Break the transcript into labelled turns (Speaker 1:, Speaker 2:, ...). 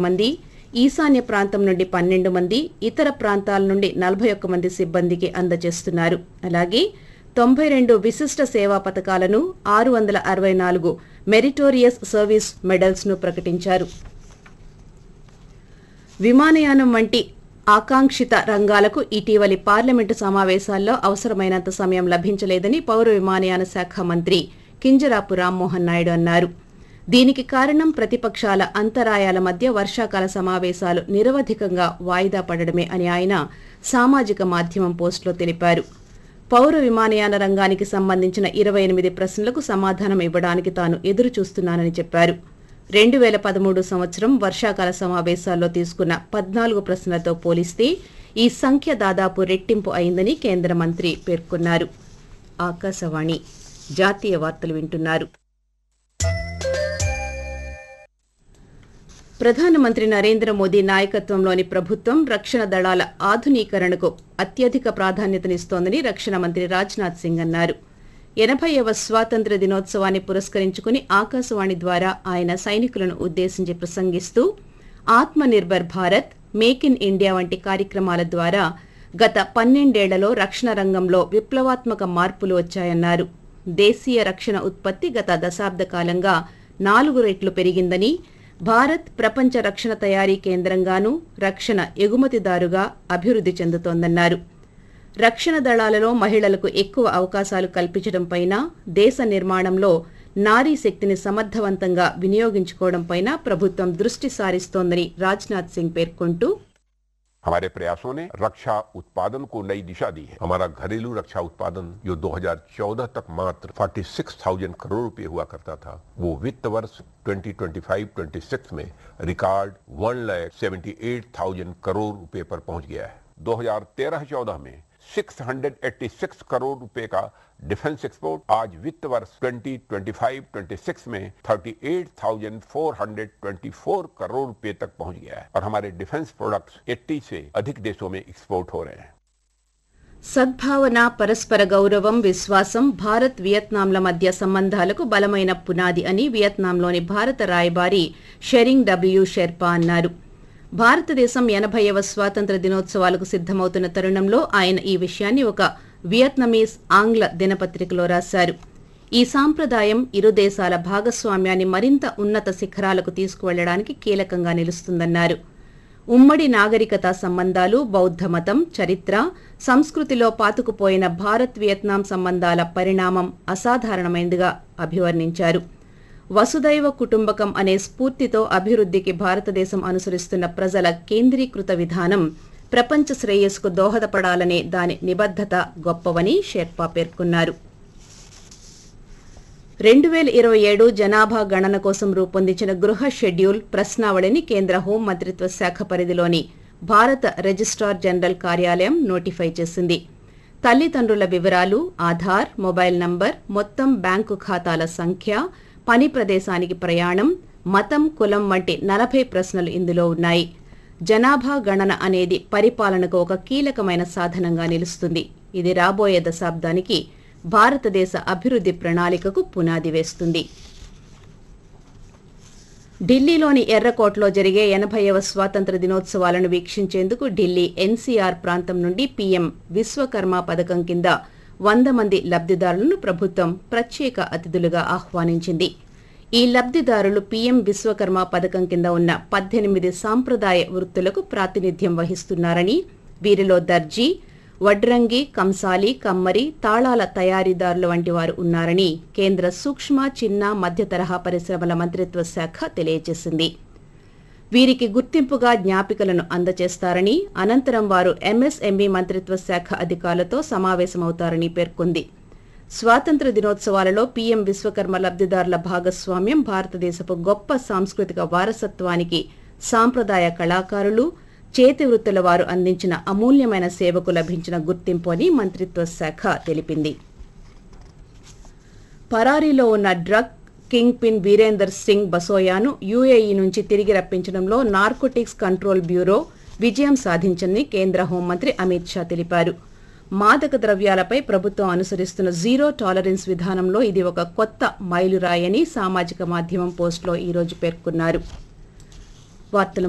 Speaker 1: మంది ఈశాన్య ప్రాంతం నుండి పన్నెండు మంది ఇతర ప్రాంతాల నుండి నలభై ఒక్క మంది సిబ్బందికి అందజేస్తున్నారు అలాగే తొంభై రెండు విశిష్ట సేవా పథకాలను ఆరు వందల అరవై నాలుగు మెరిటోరియస్ సర్వీస్ మెడల్స్ ను ప్రకటించారు విమానయానం వంటి ఆకాంక్షిత రంగాలకు ఇటీవలి పార్లమెంటు సమావేశాల్లో అవసరమైనంత సమయం లభించలేదని పౌర విమానయాన శాఖ మంత్రి కింజరాపు రామ్మోహన్ నాయుడు అన్నారు దీనికి కారణం ప్రతిపక్షాల అంతరాయాల మధ్య వర్షాకాల సమావేశాలు నిరవధికంగా వాయిదా పడడమే అని ఆయన సామాజిక మాధ్యమం పోస్టులో తెలిపారు పౌర విమానయాన రంగానికి సంబంధించిన ఇరవై ఎనిమిది ప్రశ్నలకు సమాధానం ఇవ్వడానికి తాను ఎదురు చూస్తున్నానని చెప్పారు రెండు వేల పదమూడు సంవత్సరం వర్షాకాల సమావేశాల్లో తీసుకున్న పద్నాలుగు ప్రశ్నలతో పోలిస్తే ఈ సంఖ్య దాదాపు రెట్టింపు అయిందని కేంద్ర మంత్రి పేర్కొన్నారు ఆకాశవాణి జాతీయ వార్తలు వింటున్నారు ప్రధానమంత్రి నరేంద్ర మోదీ నాయకత్వంలోని ప్రభుత్వం రక్షణ దళాల ఆధునీకరణకు అత్యధిక ప్రాధాన్యతనిస్తోందని రక్షణ మంత్రి రాజ్నాథ్ సింగ్ అన్నారు ఎనభైవ స్వాతంత్ర్య దినోత్సవాన్ని పురస్కరించుకుని ఆకాశవాణి ద్వారా ఆయన సైనికులను ఉద్దేశించి ప్రసంగిస్తూ Atma Nirbhar Bharat make in India వంటి కార్యక్రమాల ద్వారా గత పన్నెండేళ్లలో రక్షణ రంగంలో విప్లవాత్మక మార్పులు వచ్చాయన్నారు దేశీయ రక్షణ ఉత్పత్తి గత దశాబ్ద కాలంగా నాలుగు రెట్లు పెరిగిందని భారత్ ప్రపంచ రక్షణ తయారీ కేంద్రంగానూ రక్షణ ఎగుమతిదారుగా అభివృద్ధి చెందుతోందన్నారు రక్షణ దళాలలో మహిళలకు ఎక్కువ అవకాశాలు కల్పించడంపైన దేశ నిర్మాణంలో నారీ శక్తిని సమర్థవంతంగా వినియోగించుకోవడంపైన ప్రభుత్వం దృష్టి సారిస్తోందని రాజ్నాథ్ సింగ్ పేర్కొంటూ
Speaker 2: हमारे प्रयासों ने रक्षा उत्पादन को नई दिशा दी है हमारा घरेलू रक्षा उत्पादन जो 2014 तक मात्र 46,000 करोड़ रुपए हुआ करता था वो वित्त वर्ष 2025-26 में रिकॉर्ड 1,78,000 करोड़ रुपए पर पहुंच गया है 2013-14 में 686 करोड़ रुपए का डिफेंस एक्सपोर्ट आज वित्त वर्ष 2025-26 में 38,424 करोड़ रुपए तक पहुंच गया है और हमारे डिफेंस प्रोडक्ट्स 80 से अधिक देशों में एक्सपोर्ट हो रहे हैं
Speaker 1: సద్భావన పరస్పర గౌరవం విశ్వాసం భారత్ వియత్నాంల మధ్య సంబంధాలకు బలమైన పునాది అని వియత్నాంలోని భారత రాయబారి షెరింగ్ డబ్ల్యూ షెర్పా అన్నారు భారతదేశం ఎనభైవ స్వాతంత్ర దినోత్సవాలకు సిద్దమవుతున్న తరుణంలో ఆయన ఈ విషయాన్ని ఒక వియత్నమీస్ ఆంగ్ల దినపత్రికలో రాశారు ఈ సాంప్రదాయం ఇరు దేశాల భాగస్వామ్యాన్ని మరింత ఉన్నత శిఖరాలకు తీసుకువెళ్లడానికి కీలకంగా నిలుస్తుందన్నారు ఉమ్మడి నాగరికత సంబంధాలు బౌద్ధ మతం చరిత్ర సంస్కృతిలో పాతుకుపోయిన భారత్ వియత్నాం సంబంధాల పరిణామం అసాధారణమైనదిగా అభివర్ణించారు వసుదైవ కుటుంబకం అనే స్ఫూర్తితో అభివృద్ధికి భారతదేశం అనుసరిస్తున్న ప్రజల కేంద్రీకృత విధానం ప్రపంచ శ్రేయస్సుకు దోహదపడాలనే దాని నిబద్ధత గొప్పవని షెర్పా పేర్కొన్నారు రెండు వేల ఇరవై ఏడు జనాభా గణన కోసం రూపొందించిన గృహ షెడ్యూల్ ప్రశ్నావళిని కేంద్ర హోం మంత్రిత్వ శాఖ పరిధిలోని భారత రిజిస్ట్రార్ జనరల్ కార్యాలయం నోటిఫై చేసింది తల్లిదండ్రుల వివరాలు ఆధార్ మొబైల్ నంబర్ మొత్తం బ్యాంకు ఖాతాల సంఖ్య పని ప్రదేశానికి ప్రయాణం మతం కులం వంటి నలభై ప్రశ్నలు ఇందులో ఉన్నాయి జనాభా గణన అనేది పరిపాలనకు ఒక కీలకమైన సాధనంగా నిలుస్తుంది ఇది రాబోయే దశాబ్దానికి భారతదేశ అభివృద్ధి ప్రణాళికకు పునాది వేస్తుంది ఢిల్లీలోని ఎర్రకోటలో జరిగే ఎనభైవ స్వాతంత్ర దినోత్సవాలను వీక్షించేందుకు ఢిల్లీ ఎన్సీఆర్ ప్రాంతం నుండి పీఎం విశ్వకర్మ పథకం కింద వంద మంది లబ్దిదారులను ప్రభుత్వం ప్రత్యేక అతిథులుగా ఆహ్వానించింది ఈ లబ్దిదారులు పీఎం విశ్వకర్మ పథకం కింద ఉన్న పద్దెనిమిది సాంప్రదాయ వృత్తులకు ప్రాతినిధ్యం వహిస్తున్నారని వీరిలో దర్జీ వడ్రంగి కంసాలి కమ్మరి తాళాల తయారీదారులు వంటి వారు ఉన్నారని కేంద్ర సూక్ష్మ చిన్న మధ్య తరహా పరిశ్రమల మంత్రిత్వ శాఖ తెలియజేసింది వీరికి గుర్తింపుగా జ్ఞాపికలను అందజేస్తారని అనంతరం వారు ఎంఎస్ఎంఈ మంత్రిత్వ శాఖ అధికారులతో సమావేశమవుతారని పేర్కొంది స్వాతంత్ర దినోత్సవాలలో పీఎం విశ్వకర్మ లబ్దిదారుల భాగస్వామ్యం భారతదేశపు గొప్ప సాంస్కృతిక వారసత్వానికి సాంప్రదాయ కళాకారులు చేతి వృత్తుల వారు అందించిన అమూల్యమైన సేవకు లభించిన గుర్తింపు అని మంత్రిత్వ శాఖ తెలిపింది పరారీలో ఉన్న drug kingpin Virender Singh బసోయాను యూఏఈ నుంచి తిరిగి రప్పించడంలో నార్కోటిక్స్ కంట్రోల్ బ్యూరో విజయం సాధించిందని కేంద్ర హోంమంత్రి అమిత్ షా తెలిపారు మాదక ద్రవ్యాలపై ప్రభుత్వం అనుసరిస్తున్న జీరో టాలరెన్స్ విధానంలో ఇది ఒక కొత్త మైలురాయని సామాజిక మాధ్యమం పోస్టులో ఈరోజు పేర్కొన్నారు వార్తలు